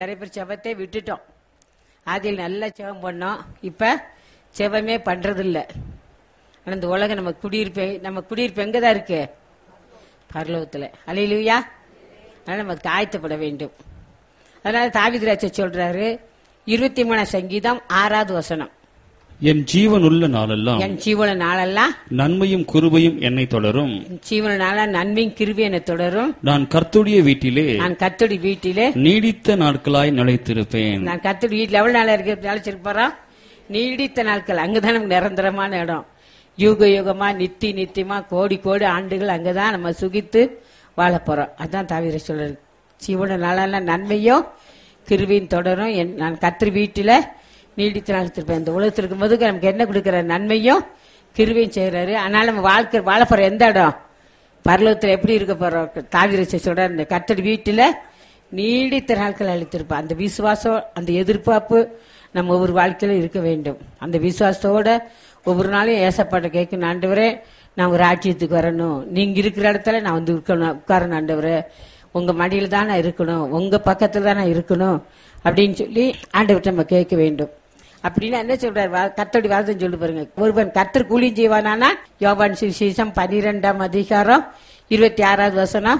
நிறைய பேர் செவத்தை விட்டுட்டோம் ஆதியில் நல்லா செவம் பண்ணோம் இப்ப செவமே பண்றது இல்ல ஆனா இந்த உலகம் நம்ம குடியிருப்பு நம்ம குடியிருப்பு எங்கதான் இருக்கு பரலோகத்துல அலையிலுயா அதனால நமக்கு ஆயத்தப்பட வேண்டும் அதனால தாவிதிராட்ச சொல்றாரு இருபத்தி மூணாம் சங்கீதம் ஆறாவது வசனம் என் ஜீவன் உள்ள நாளெல்லாம் என் ஜீவன நாளெல்லாம் நன்மையும் குருபையும் என்னை தொடரும் என் ஜீவன நாளா நன்மையும் கிருபி என தொடரும் நான் கர்த்துடைய வீட்டிலே நான் கத்தோடி வீட்டிலே நீடித்த நாட்களாய் நிலைத்திருப்பேன் நான் கத்தோடி வீட்டில் எவ்வளவு நாளா இருக்கு நினைச்சிருப்போம் நீடித்த நாட்கள் அங்கதான் நமக்கு நிரந்தரமான இடம் யுக யுகமா நித்தி நித்தியமா கோடி கோடி ஆண்டுகள் அங்கதான் நம்ம சுகித்து வாழ போறோம் அதான் தவிர சொல்றது சிவன நாளெல்லாம் நன்மையும் கிருவியும் தொடரும் என் நான் கத்திரி வீட்டில நீடித்த நாள் இருப்பேன் இந்த உலகத்தில் இருக்கும்போது நமக்கு என்ன கொடுக்கிற நன்மையும் கிருவியும் செய்யறாரு அதனால நம்ம வாழ்க்கை வாழ போற எந்த இடம் பரலோகத்தில் எப்படி இருக்க போறோம் தாவிர சொல்ற இந்த கத்தடி வீட்டுல நீடித்த நாட்கள் அளித்திருப்பான் அந்த விசுவாசம் அந்த எதிர்பார்ப்பு நம்ம ஒவ்வொரு வாழ்க்கையில இருக்க வேண்டும் அந்த விசுவாசத்தோட ஒவ்வொரு நாளும் ஏசப்பாட்ட கேட்கணும் ஆண்டவரே நான் ஒரு ராஜ்யத்துக்கு வரணும் நீங்க இருக்கிற இடத்துல நான் வந்து இருக்கணும் உட்காரணும் ஆண்டவரே உங்க மடியில தான் நான் இருக்கணும் உங்க பக்கத்துல தான் நான் இருக்கணும் அப்படின்னு சொல்லி ஆண்டவர்கிட்ட நம்ம கேட்க வேண்டும் அப்படின்னா என்ன சொல்றாரு வா- கர்த்தருடைய வாதம் சொல்லி பாருங்க ஒருவன் கர்த்தர் கூலி செய்வானானா யோவான் சுவிசேஷம் பனிரெண்டாம் அதிகாரம் இருபத்தி ஆறாவது வசனம்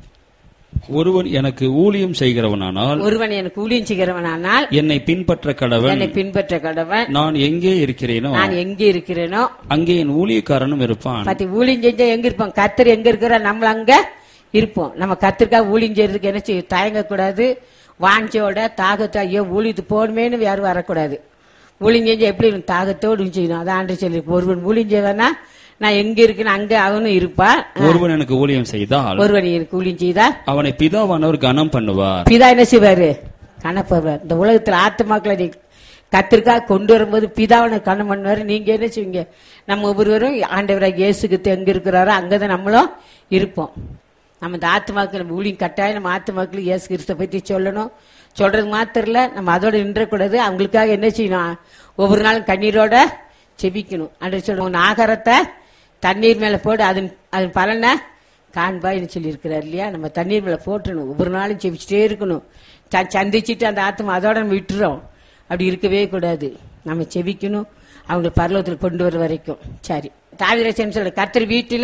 ஒருவன் எனக்கு ஊழியம் செய்கிறவனானால் ஒருவன் எனக்கு ஊழியம் செய்கிறவனானால் என்னை பின்பற்ற கடவன் என்னை பின்பற்ற கடவன் நான் எங்கே இருக்கிறேனோ நான் எங்கே இருக்கிறேனோ அங்கே என் ஊழியக்காரனும் இருப்பான் பத்தி ஊழியம் செஞ்சா எங்க இருப்போம் கர்த்தர் எங்க இருக்கிற நம்ம அங்க இருப்போம் நம்ம கத்திரிக்காய் ஊழியம் செய்யறதுக்கு என்ன செய்ய தயங்கக்கூடாது வாஞ்சோட தாகத்தோ ஐயோ ஊழியத்து போகணுமேனு யாரும் வரக்கூடாது ஊழியம் செஞ்சா எப்படி இருக்கும்? தாகத்தோடு செய்யணும் அதான் ஆண்டு சொல்லி ஒருவன் ஊழியம் செய்வானா நான் எங்க இருக்கேன்னு அங்க அவனும் இருப்பான் ஒருவன் எனக்கு ஊழியம் செய்தால் ஒருவன் எனக்கு ஊழியம் செய்தா அவனை பிதாவானவர் கனம் பண்ணுவார் பிதா என்ன செய்வாரு கணப்பவர் இந்த உலகத்துல ஆத்துமாக்களை நீ கத்திற்காக கொண்டு வரும்போது பிதாவனை கணம் பண்ணுவாரு நீங்க என்ன செய்வீங்க நம்ம ஒவ்வொருவரும் ஆண்டவராக இயேசுக்கு எங்க இருக்கிறாரோ அங்கதான் நம்மளும் இருப்போம் நம்ம இந்த ஆத்துமாக்கள் நம்ம ஊழியம் கட்டாயம் நம்ம ஆத்துமாக்கள் இயேசு கிறிஸ்த பத்தி சொல்லணும் சொல்றது மாத்திரம் இல்ல நம்ம அதோட நின்றக்கூடாது அவங்களுக்காக என்ன செய்யணும் ஒவ்வொரு நாளும் கண்ணீரோட செபிக்கணும் அன்று சொல்லுவோம் உன் ஆகாரத்தை தண்ணீர் மேல போடு அதன் அதன் பலனை காண்பாய்னு சொல்லியிருக்கிறார் இல்லையா நம்ம தண்ணீர் மேல போட்டுணும் ஒவ்வொரு நாளும் செபிச்சுட்டே இருக்கணும் ச- சந்திச்சுட்டு அந்த ஆத்மா அதோட நம்ம விட்டுறோம் அப்படி இருக்கவே கூடாது நம்ம செபிக்கணும் அவங்க பரலோகத்தில் கொண்டு வர வரைக்கும் சரி தாவிரசன் சொல்ற கர்த்தர் வீட்டில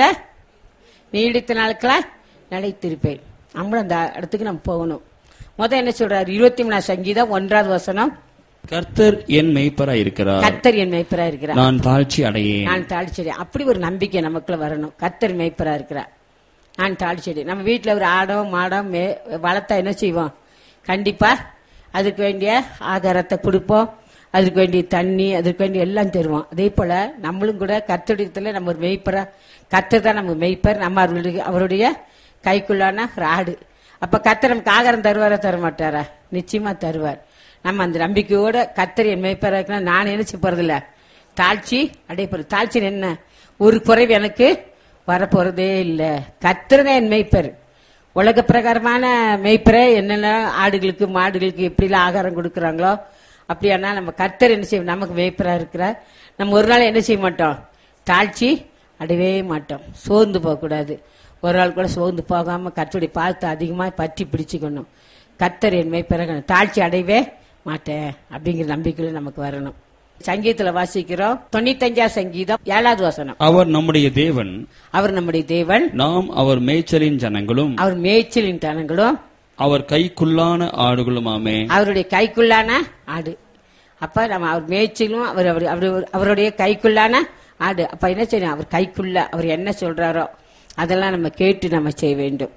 நீடித்த நாட்களா நிலைத்திருப்பேன் நம்மளும் அந்த இடத்துக்கு நம்ம போகணும் முத என்ன சொல்றாரு இருபத்தி மூணாம் சங்கீதம் ஒன்றாவது வசனம் கர்த்தர் என் மெய்ப்பராய் இருக்கிறார் கர்த்தர் என் மேய்ப்பரா இருக்கிறார் நான் தாழ்ச்சி அடையேன் நான் தாழ்ச்செடி அப்படி ஒரு நம்பிக்கை நமக்குள்ள வரணும் கத்தர் மேய்ப்பரா இருக்கிறார் நான் தாழ்ச்செடி நம்ம வீட்டுல ஒரு ஆடோ மாடோ மே வளர்த்தா என்ன செய்வோம் கண்டிப்பா அதுக்கு வேண்டிய ஆகாரத்தை கொடுப்போம் அதுக்கு வேண்டிய தண்ணி அதுக்கு வேண்டிய எல்லாம் தருவோம் அதே போல நம்மளும் கூட கத்தடியத்துல நம்ம ஒரு மெய்ப்பரா கத்தர் தான் நம்ம மெய்ப்பர் நம்ம அவருடைய அவருடைய கைக்குள்ளான ஒரு ஆடு அப்ப கத்தர் நமக்கு ஆகாரம் தருவாரா தர மாட்டாரா நிச்சயமா தருவார் நம்ம அந்த நம்பிக்கையோட கத்தர் என் மெய்ப்பரா இருக்குன்னா நான் நினைச்சு போறதில்ல தாழ்ச்சி அடைப்பது தாழ்ச்சி என்ன ஒரு குறைவு எனக்கு வரப்போறதே இல்ல கத்திரனே என் மெய்ப்பர் உலக பிரகாரமான மெய்ப்பரை என்னென்ன ஆடுகளுக்கு மாடுகளுக்கு எப்படிலாம் ஆகாரம் கொடுக்கறாங்களோ அப்படியானா நம்ம கர்த்தர் என்ன செய்வோம் நமக்கு மெய்ப்பரா இருக்கிறார் நம்ம ஒரு நாள் என்ன செய்ய மாட்டோம் தாழ்ச்சி அடையவே மாட்டோம் சோர்ந்து போகக்கூடாது ஒரு நாள் கூட சோர்ந்து போகாம கர்த்தருடைய பார்த்து அதிகமா பற்றி பிடிச்சுக்கணும் கர்த்தர் என் மெய்ப்பர தாழ்ச்சி அடையவே மாட்டேன் அப்படிங்கிற நம்பிக்கையில நமக்கு வரணும் சங்கீதத்துல வாசிக்கிறோம் தொண்ணூத்தஞ்சா சங்கீதம் ஏழாவது வசனம் அவர் நம்முடைய தேவன் அவர் நம்முடைய தேவன் நாம் அவர் மேய்ச்சலின் ஜனங்களும் அவர் மேய்ச்சலின் தனங்களும் அவர் கைக்குள்ளான ஆடுகளுமாமே அவருடைய கைக்குள்ளான ஆடு அப்ப நம்ம அவர் மேய்ச்சலும் அவர் அவர் அவர்- அவருடைய கைக்குள்ளான ஆடு அப்ப என்ன செய்யணும் அவர் கைக்குள்ள அவர் என்ன சொல்றாரோ அதெல்லாம் நம்ம கேட்டு நம்ம செய்ய வேண்டும்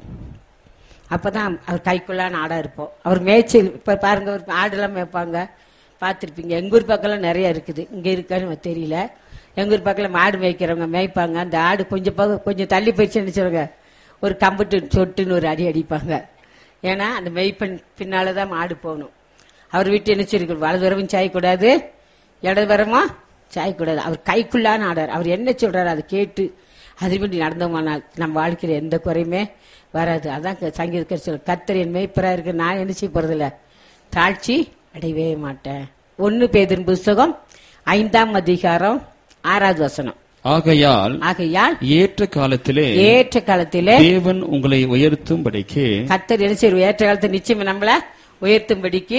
அப்பதான் அவர் கைக்குள்ளான ஆடா இருப்போம் அவர் மேய்ச்சல் இப்ப பாருங்க ஒரு ஆடுலாம் மேய்ப்பாங்க பார்த்துருப்பீங்க எங்க ஊர் பக்கம்லாம் நிறைய இருக்குது இங்க இருக்கான்னு எனக்கு தெரியல எங்க ஊர் பக்கத்துல மாடு மேய்க்கிறவங்க மேய்ப்பாங்க அந்த ஆடு கொஞ்சம் பக்கம் கொஞ்சம் தள்ளி போயிடுச்சுன்னு சொல்லுங்க ஒரு கம்புட்டு சொட்டுன்னு ஒரு அடி அடிப்பாங்க ஏன்னா அந்த மெய்ப்பெண் பின்னாலதான் மாடு போகணும் அவர் வீட்டு என்ன சொல்லிருக்கு வலதுவரமும் சாயக்கூடாது இடதுவரமும் சாயக்கூடாது அவர் கைக்குள்ளான ஆடார் அவர் என்ன சொல்றாரு அதை கேட்டு அதுபடி நடந்தோமானால் நம்ம வாழ்க்கையில எந்த குறையுமே வராது அதான் க- சங்கீதக்காரர் சொல்ல கத்தர் என் மேய்ப்பரா இருக்கு நான் என்ன செய்ய போறதில்ல தாழ்ச்சி அடையவே மாட்டேன் ஒன்னு பேதின் புஸ்தகம் ஐந்தாம் அதிகாரம் ஆறாவது வசனம் ஆகையால் ஆகையால் ஏற்ற காலத்திலே ஏற்ற காலத்திலே தேவன் உங்களை உயர்த்தும்படிக்கு கத்தர் என்ன செய்வார் ஏற்ற காலத்தை நிச்சயம் நம்மள உயர்த்தும்படிக்கு